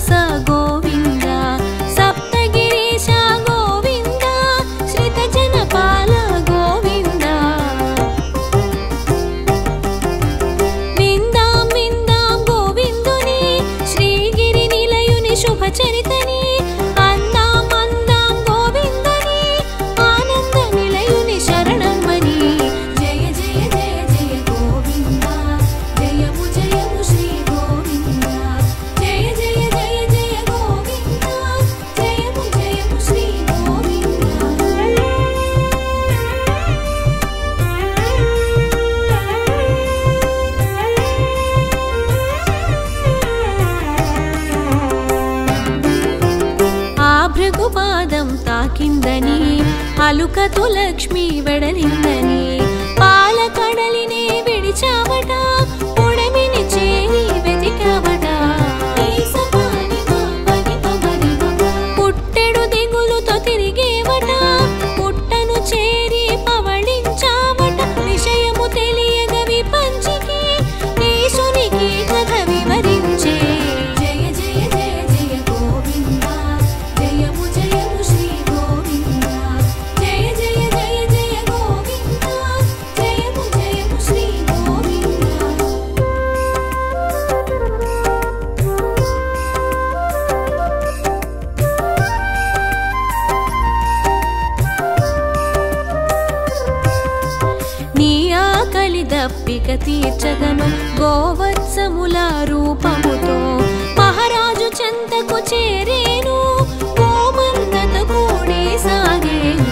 శ్రీనివాస గోవింద సప్తగిరీశ గోవింద శ్రిత జనపాల గోవింద విందాం విందాం గోవిందుని శ్రీగిరి నిలయుని శుభచరితని అందాం అందాం గోవిందని ఆనంద నిలయుని శరణమ్మని జయ జయ జయ జయ గోవింద జయము జయము శ్రీ గోవింద జయ జయ జయ జయ గోవింద జయము జయము శ్రీ ఆ భృగుపాదం తాకిందని అలుకతో లక్ష్మి వెడలిందని పాలకడలినే విడిచావట పొడమిని చేరి వెతికావట పుట్టెడు దిగులుతో తిరిగేవట పుట్టను చేరి పవళించావట విషయము తెలియగ విపంచికి ఈశునికి కథ వివరించే జయ జయ జయ జయ గోవింద జయము జయము శ్రీ గోవింద జయ జయ జయ జయ గోవింద జయము జయము శ్రీ గోవింద నీ ఆకలి దప్పిక తీర్చగను గోవత్సముల రూపముతో మహారాజు చెంతకు చేరేను గోమందత కూడి సాగేను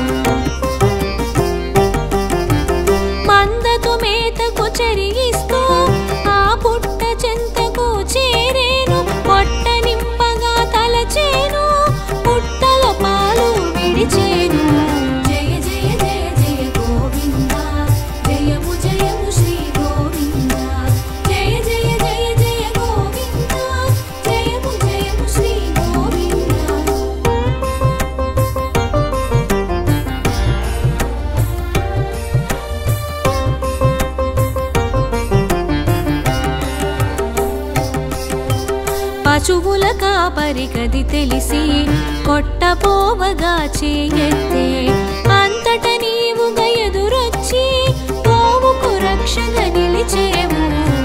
మందతు మేతకు చెరిగిస్తూ ఆ పుట్ట చెంతకు చేరేను పొట్ట నింపగా తలచేను పుట్టల పాలు విడిచేను జయ జయ జయ జయ గోవింద జయము జయము శ్రీ గోవింద జయ జయ జయ జయ గోవింద జయము జయము శ్రీ గోవింద పశువుల కాపరి గది తెలిసి కొట్టపోవగా చేయెత్తే అంతట నీవుగా ఎదురొచ్చి పోవుకు రక్షగా నిలిచేవు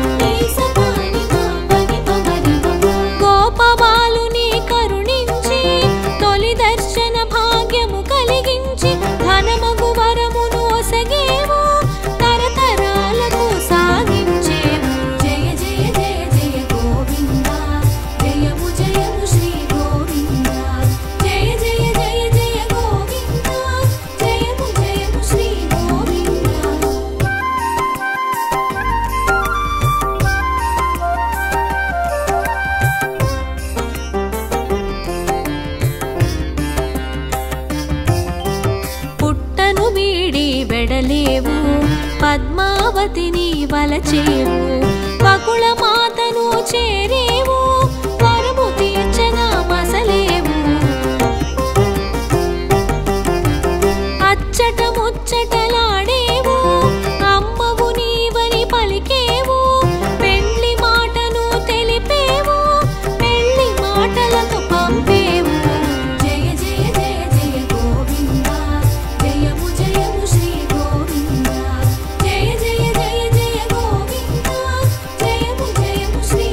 గోపబాలుని కరుణించి తొలి దర్శన భాగ్యము కలిగించి ఘనమగు వరమును ఒసగేవు తరతరాలకు సాగించేవు జయ జయ జయ జయ గోవింద జయము జయము శ్రీ గోవింద జయ జయ జయ జయ గోవింద జయము జయము శ్రీ గోవింద పుట్టను వీడి వెడలేవు పద్మావతిని వలచేవు పకుళ మాతను చేరేవు వరము తీర్చగా మసలేవు అచ్చట ముచ్చటలాడేవు అమ్మవు నీవని పలికేవు పెళ్లి మాటను తెలిపేవు పెళ్లి మాటలకు పంపేవు జయ జయ జయ జయ గోవింద జయము జయము శ్రీ గోవింద జయ జయ జయ జయ గోవింద జయము జయము శ్రీ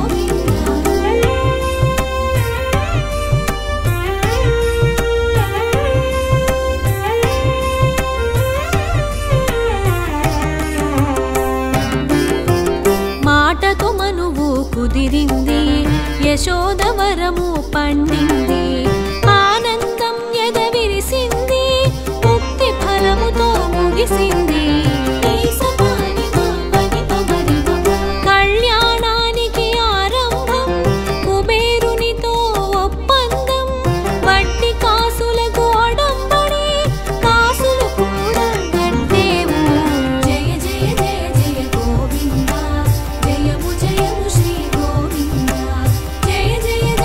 మాటతో మనువు కుదిరింది యశోదవరము పండింది ఆనందం ఎద విరిసింది ముక్తి ఫలముతో ముగిసింది కళ్యాణానికి ఆరంభం కుబేరునితో ఒప్పందం వడ్డీ కాసులకు ఒడంబడి కాసులు కూడా గట్టేవు జయ జయ జయ జయ గోవింద జయము జయము శ్రీ గోవింద జయ జయ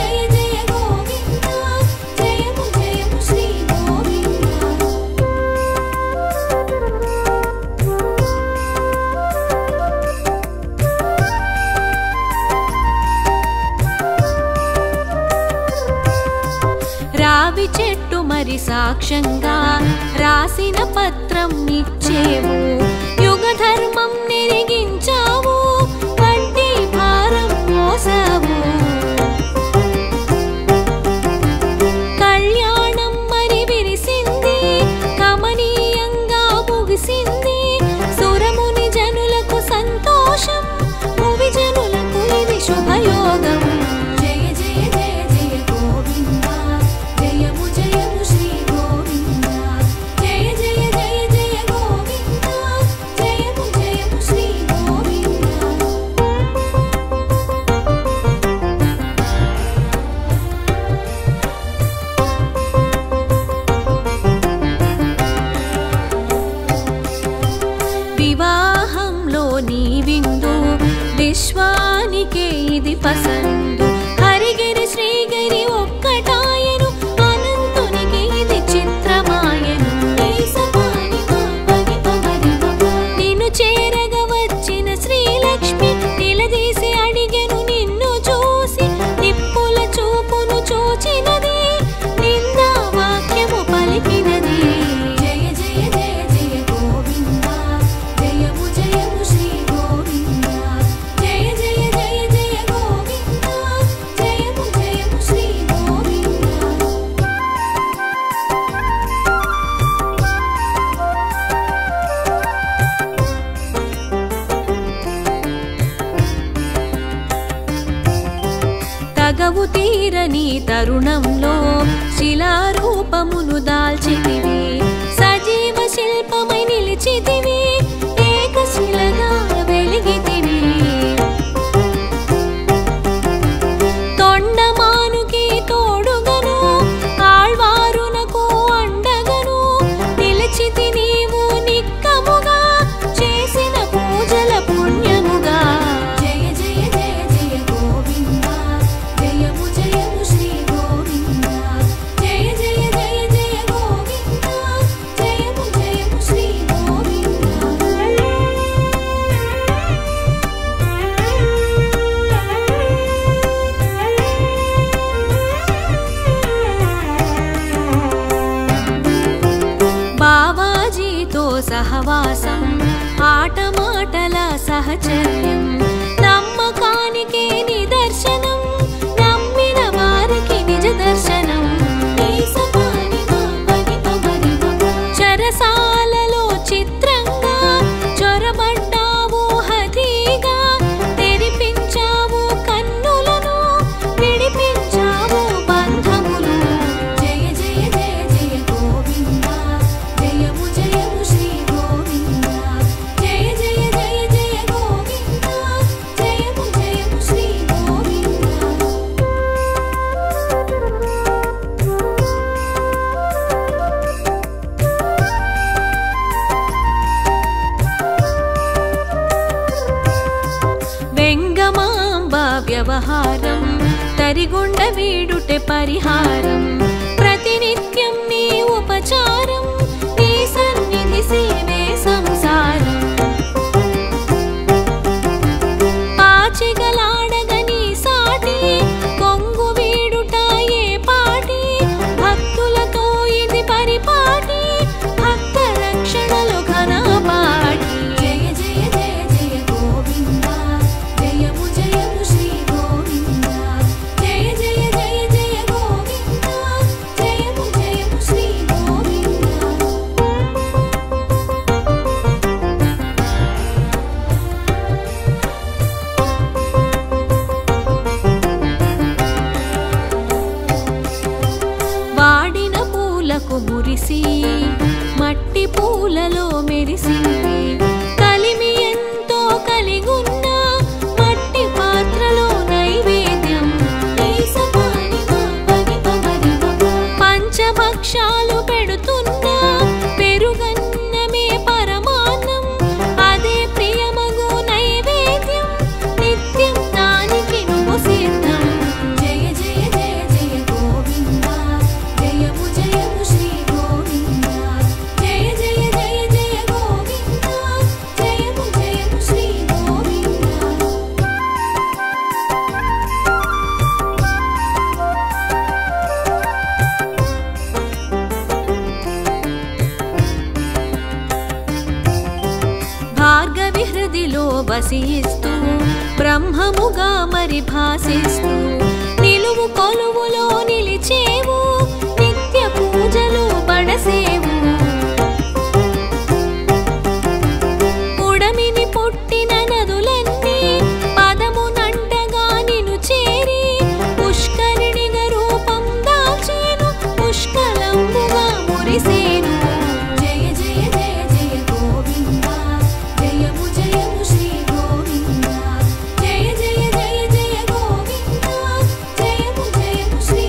రావి చెట్టు మరి సాక్ష్యంగా రాసిన పత్రం ఇచ్చేవు యుగ ధర్మం నెరిగించావు వడ్డీ భారం మోసావు కళ్యాణం మరి విరిసింది కమనీయంగా ముగిసింది సురముని జనులకు సంతోషం భువి జనులకు ఇది శుభయోగం జయ జయ జయ జయ గోవింద జయము జయము శ్రీ గోవింద జయ జయ జయ జయ గోవింద జయము జయము శ్రీ గోవింద వివాహంలో నీ విందు విశ్వానికే ఇది పసందు హరిగిరి శ్రీగిరి ఒక్కటాయను అనంతునికి ఇది చిత్రమాయను ఈసపాని పాపని పమరి మమ. నిన్ను చేరగ వచ్చిన శ్రీలక్ష్మి నిలదీసి అడిగెను నిన్ను చూసి నిప్పుల చూపును చూచినది నిందా వాక్యము పలికినది జయ జయ జయ జయ గోవింద జయము జయము శ్రీ గోవింద జయ జయ జయ జయ గోవింద జయము జయము శ్రీ గోవింద తగవు తీరని తరుణంలో శిలారూపమును దాల్చితివి సజీవ శిల్పమై నిలిచితివి ఏకశిలగా వెలిగితివి తొండమానుకి తోడుగను ఆళ్వారునకు అండగను నిలిచితి నీవు నిక్కముగా చేసిన పూజల పుణ్యముగా జయ జయ జయ జయ గోవింద జయము జయము శ్రీ గోవింద జయ జయ జయ జయ గోవింద జయము జయము శ్రీ బావాజీతో సహవాసం ఆటమాటల సహచర్యం నమ్మకానికే నిదర్శనం నమ్మిన వారికి నిజ దర్శనం ఈసపాని మాపని పమరి మమ. చెరసాలలో చిత్రంగా చొరబడ్డావు హఠీగా తెరిపించావు కన్నులను విడిపించావు బంధములు జయ జయ జయ జయ గోవింద జయము జయము శ్రీ గోవింద జయ జయ జయ జయ గోవింద జయము జయము శ్రీ గోవింద వెంగమాంబ వ్యవహారం తరిగుండ వీడుటె పరిహారం ప్రతినిత్యం నీ ఉపచారం నీ సన్నిధి సేవే సంసారం పాచిగలాడగ నీ సాటి కొంగు వీడుట ఏ పాటి భక్తులతో ఇది పరిపాటి భక్త రక్షణలు ఘనపాటి జయ జయ జయ జయ గోవింద జయము జయము శ్రీ గోవింద జయ జయ జయ జయ గోవింద ఆశి ఇస్తూ బ్రహ్మముగా మరి భాసిస్తూ నిలువు కొలువులో నిలిచేవు నిత్య పూజలు పడసేవు ఉడమిని పుట్టిన నదులన్నీ పదమునంటగా నిను చేరి పుష్కరిణిగా రూపం దాల్చేను పుష్కలంబుగా మురిసేను జయ జయ జయ జయ గోవింద జయము జయము శ్రీ గోవింద జయ జయ జయ జయ గోవింద జయము జయము శ్రీ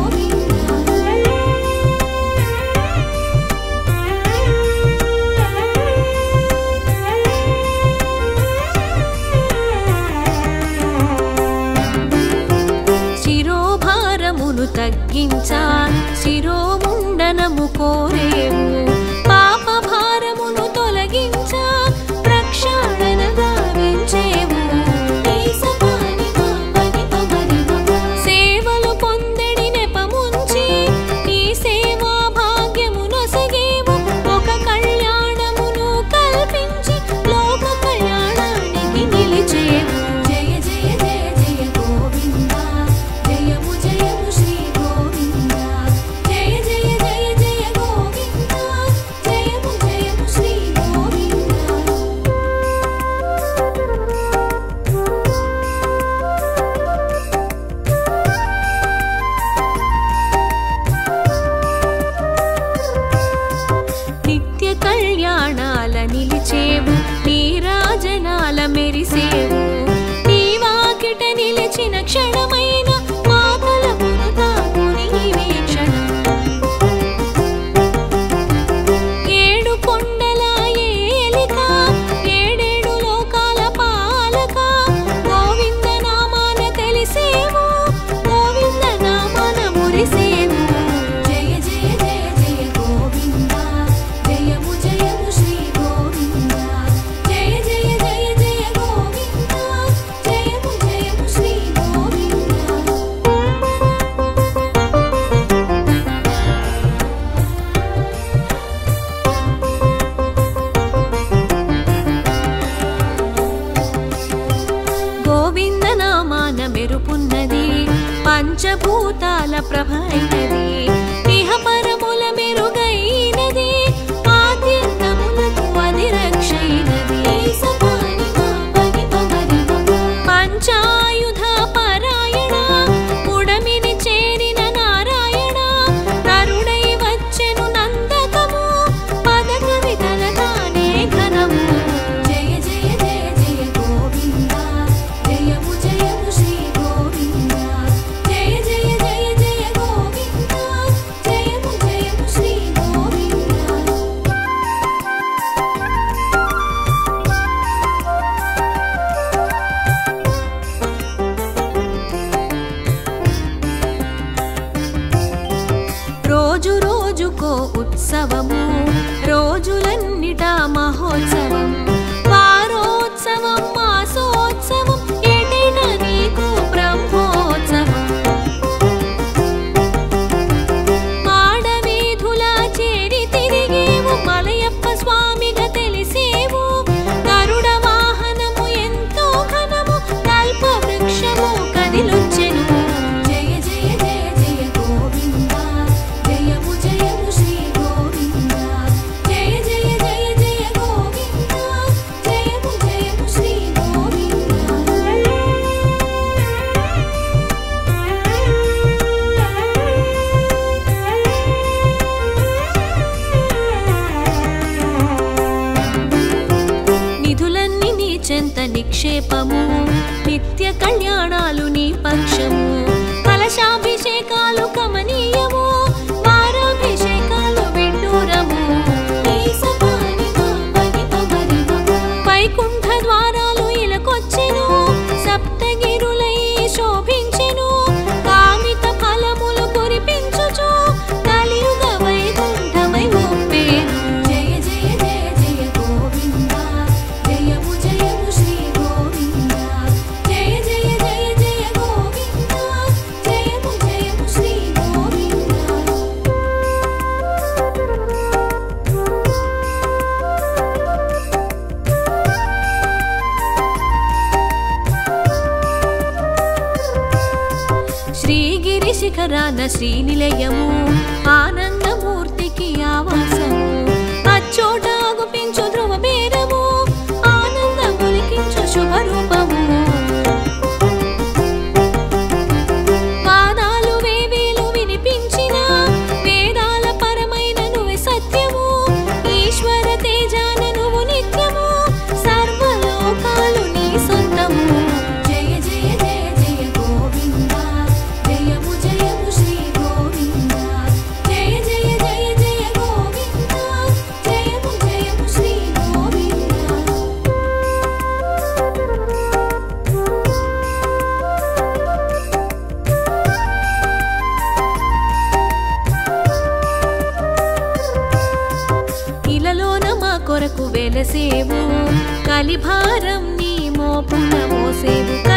శిరోభారమును తగ్గించా శిరోముండనము కోరేవు పాప భారమును తొలగించా ప్రక్షాళన గావించేవు సేవలు పొందడి నెపముంచి నీ సేవా భాగ్యము నొసగేవు ఒక కళ్యాణమును కల్పించి లోక కళ్యాణానికి నిలిచేవు జయ జయ జయ జయ గోవింద జయము జయము శ్రీ గోవింద జయ జయ జయ జయ గోవింద జయము జయము శ్రీ గోవింద నిత్య కళ్యాణాల నిలిచేవు నీరాజనాల మెరిసేవు నీ వాకిట నిలిచిన క్షణమైన మాతల పునతాకుని వీక్షణ ఏడు కొండల ఏలిక ఏడేడు లోకాల పాలక గోవింద నామాన తెలిసేవు గోవింద నామాన మురిసేవు జయ జయ జయ జయ గోవింద జయము జయము శ్రీ గోవింద జయ జయ జయ జయ గోవింద జయము జయము శ్రీ గోవింద గోవింద నామాన మెరుపున్నది పంచభూతాల ప్రభైనది ఇహ పరముల మెరుగైనది ఆద్యంతములకు అది రక్షైనది పంచాయుధ పరాయణ ఉడమిని చేరిన నారాయణ తరుడై వచ్చెను నందకము పద కవితల తానే ఘనము జయ జయ జయ జయ గోవింద జయము జయము శ్రీ గోవింద జయ జయ జయ జయ గోవింద జయము జయము శ్రీ గోవింద రోజు రోజుకో ఉత్సవము రోజులన్నిటా మహోత్సవం వారోత్సవం మాసోత్సవం ఏటైనా నీకు బ్రహ్మోత్సవం మాడవీధుల చేరి తిరిగేవు మలయప్ప స్వామిగా తెలిసేవు గరుడ వాహనము ఎంతో ఘనము కల్ప వృక్షము కదిలొచ్చెను జయ జయ జయ జయ గోవింద జయము జయము శ్రీ గోవింద జయ జయ జయ జయ గోవింద జయము జయము శ్రీ నిధులన్నీ నీ చెంత నిక్షేపము నిత్య కళ్యాణాలు నీ పక్షము కలశాభిషేకాలు కమనీయము వారాభిషేకాలు విడ్డూరము వైకుంఠ ద్వారాలు ఇలకొచ్చెను సప్తగిరులై శోభించెను కామిత ఫలములు కురిపించుచు కలియుగ వైకుంఠమై ఒప్పేను జయ జయ జయ జయ గోవింద జయము జయము శ్రీ గోవింద జయ జయ జయ జయ శ్రీగిరి శిఖరాన శ్రీనిలయము ఆనందమూర్తికి ఆవాసము అచ్చోట ఆగుపించు ధ్రువ భేదము ఆనందములికించు శుభరూపము వాదాలు వేవేలు వినిపించిన వేదాల పరమైన నువ్వే సత్యము ఈశ్వర తేజాన నువ్వు నిత్యము సర్వలోకాలు నీ సొంతము జయ జయ జయ జయ గోవింద జయము జయము శ్రీ గోవింద జయ జయ జయ జయ గోవింద జయము జయము శ్రీ గోవింద ఇలలోన మా కొరకు వెలసేవు కలిభారం నీ మోపున మోసేవు